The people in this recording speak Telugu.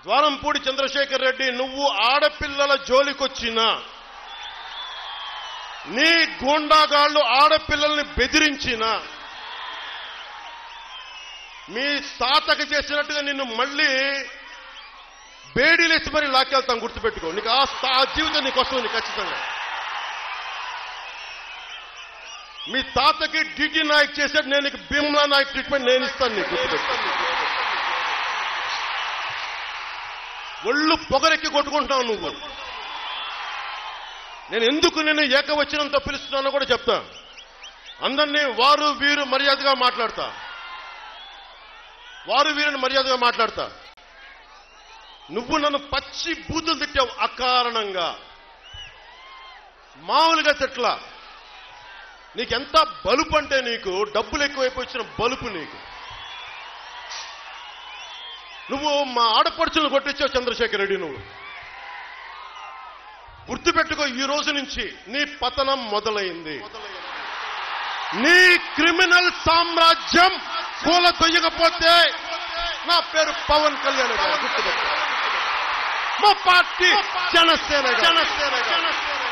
ద్వారంపూడి చంద్రశేఖర్ రెడ్డి నువ్వు ఆడపిల్లల జోలికొచ్చినా నీ గూండాగాళ్లు ఆడపిల్లల్ని బెదిరించిన మీ తాతకి చేసినట్టుగా నిన్ను మళ్ళీ బేడీలేసి మరి లాక్కెళ్తాం గుర్తుపెట్టుకో నీకు ఆ స్థా- ఆ జీవితం నీకు వస్తుంది నీకు ఖచ్చితంగా మీ తాతకి డిటి నాయక్ చేసేది నేను నీకు భీమ్లా నాయక్ ట్రీట్మెంట్ నేను ఇస్తాను నీకు గుర్తుపెట్టుకో ఒళ్ళు పొగరెక్కి కొట్టుకుంటున్నావు నువ్వు నేను ఎందుకు నేను ఏకవచనంతో పిలుస్తున్నానో కూడా చెప్తా అందరినీ వారు వీరు మర్యాదగా మాట్లాడతా వారు వీరిని మర్యాదగా మాట్లాడతా నువ్వు నన్ను పచ్చి బూతులు తిట్టావు అకారణంగా మామూలుగా తిట్లా నీకెంత బలుపు అంటే నీకు డబ్బులు ఎక్కువైపోయి వచ్చిన బలుపు నీకు నువ్వు మా ఆడపడుచులు కొట్టించావు చంద్రశేఖర్ రెడ్డి నువ్వు గుర్తుపెట్టుకో ఈ రోజు నుంచి నీ పతనం మొదలైంది నీ క్రిమినల్ సామ్రాజ్యం కూల తొయ్యకపోతే నా పేరు పవన్ కళ్యాణ్ గారు గుర్తుపెట్టుకో మా పార్టీ జనసేన జనసేన జనసేన